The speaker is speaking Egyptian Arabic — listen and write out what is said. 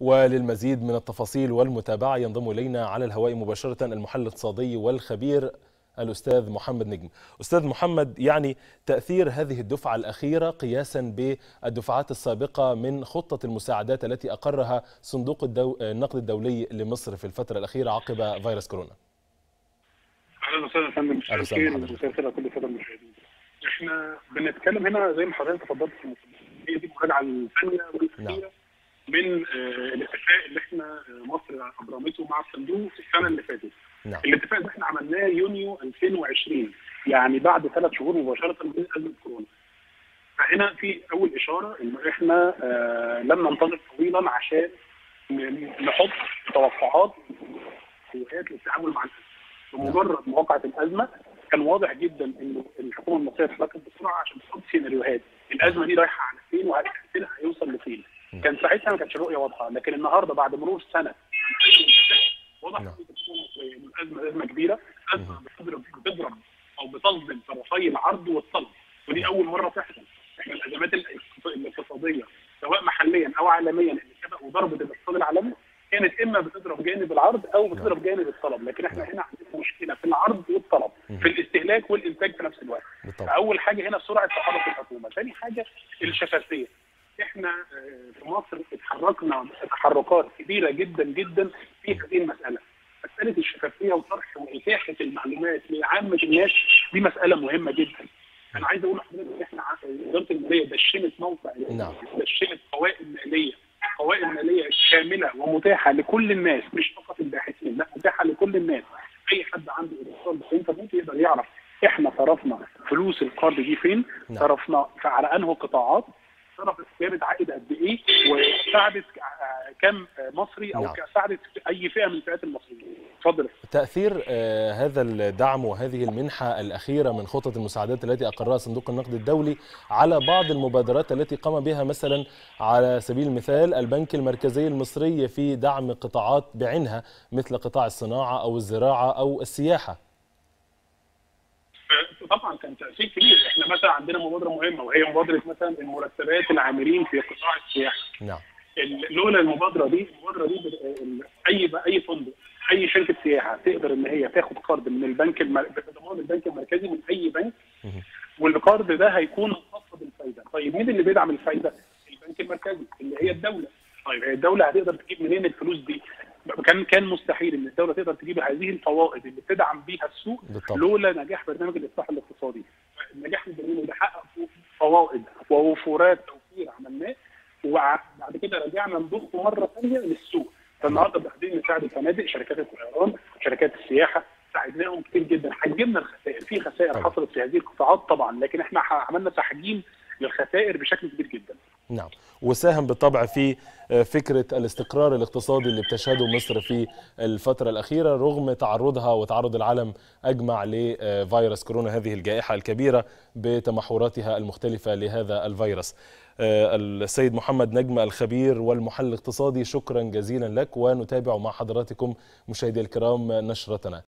وللمزيد من التفاصيل والمتابعة ينضم إلينا على الهواء مباشرة المحلل الاقتصادي والخبير الأستاذ محمد نجم أستاذ محمد يعني تأثير هذه الدفعة الأخيرة قياسا بالدفعات السابقة من خطة المساعدات التي أقرها صندوق الدو... النقد الدولي لمصر في الفترة الأخيرة عقب فيروس كورونا اهلا وسهلا يا فندم مساء الخير ومساء الخير كل الساده المشاهدين. احنا بنتكلم هنا زي ما حضرتك تفضلت في المقدمه هي دي المراجعه الثانيه والاخيره من آه الاتفاق اللي احنا مصر ابرمته مع الصندوق في السنه اللي فاتت. نعم. الاتفاق ده احنا عملناه يونيو 2020 يعني بعد ثلاث شهور مباشره من ازمه كورونا. فهنا في اول اشاره انه احنا آه لم ننتظر طويلا عشان نحط توقعات سيئات للتعامل مع الازمه. بمجرد مواقعه الازمه كان واضح جدا ان الحكومه المصريه اتحركت بسرعه عشان تحط سيناريوهات الازمه دي رايحه على فين وتاثيرها هيوصل لفين كان ساعتها ما كانتش الرؤيه واضحه لكن النهارده بعد مرور سنه واضح ان الحكومه المصريه ان الازمه ازمه كبيره ازمه بتضرب بتضرب او بتصدم طرفي العرض والطلب ودي اول مره تحصل احنا الازمات الاقتصاديه سواء محليا او عالميا اللي سبق وضربت الاقتصاد العالمي كانت اما بتضرب جانب العرض او بتضرب جانب الطلب لكن احنا هنا عندنا مشكله في العرض والطلب في الاستهلاك والانتاج في نفس الوقت اول حاجه هنا سرعه تحرك الحكومه ثاني حاجه الشفافيه احنا في مصر اتحركنا تحركات كبيره جدا جدا في هذه المساله مساله الشفافيه وطرح واتاحه المعلومات لعامه الناس دي مساله مهمه جدا انا عايز اقول لحضرتك احنا اداره الماليه دشنت موقع نعم دشنت قوائم ماليه قوائم ماليه شامله ومتاحه لكل الناس مش فقط الباحثين لا متاحه لكل الناس اي حد عنده اتصال بالانترنت يقدر يعرف احنا صرفنا فلوس القرض دي فين نعم. صرفنا على انه قطاعات صرفت جابت عائد قد ايه وساعدت كم مصري او نعم. ساعدت اي فئه من فئات المصريين اتفضل تأثير آه، هذا الدعم وهذه المنحة الأخيرة من خطط المساعدات التي أقرها صندوق النقد الدولي على بعض المبادرات التي قام بها مثلا على سبيل المثال البنك المركزي المصري في دعم قطاعات بعينها مثل قطاع الصناعة أو الزراعة أو السياحة طبعا كان تاثير كبير احنا مثلا عندنا مبادره مهمه وهي مبادره مثلا المرتبات العاملين في قطاع السياحه نعم لولا المبادره دي المبادره دي بت- اي اي فندق اي شركه سياحه تقدر ان هي تاخد قرض من البنك المر... بضمان البنك المركزي من اي بنك مهم. والقرض ده هيكون مخفض الفايده طيب مين اللي بيدعم الفايده البنك المركزي اللي هي الدوله طيب هي الدوله هتقدر تجيب منين الفلوس دي كان كان مستحيل ان الدوله تقدر تجيب هذه الفوائد اللي بتدعم بيها السوق بالطبع لولا نجاح برنامج الاصلاح الاقتصادي نجاح البرنامج ده حقق فوائد ووفورات توفير عملناه وبعد كده رجعنا نضخه مره ثانيه للسوق فالنهارده قاعدين نساعد الفنادق شركات الطيران شركات السياحه ساعدناهم كتير جدا حجمنا الخسائر في خسائر طبعا. حصلت في هذه القطاعات طبعا لكن احنا عملنا تحجيم للخسائر بشكل كبير جدا نعم وساهم بالطبع في فكرة الاستقرار الاقتصادي اللي بتشهده مصر في الفترة الأخيرة رغم تعرضها وتعرض العالم أجمع لفيروس كورونا هذه الجائحة الكبيرة بتمحوراتها المختلفة لهذا الفيروس السيد محمد نجم الخبير والمحلل الاقتصادي شكرا جزيلا لك ونتابع مع حضراتكم مشاهدي الكرام نشرتنا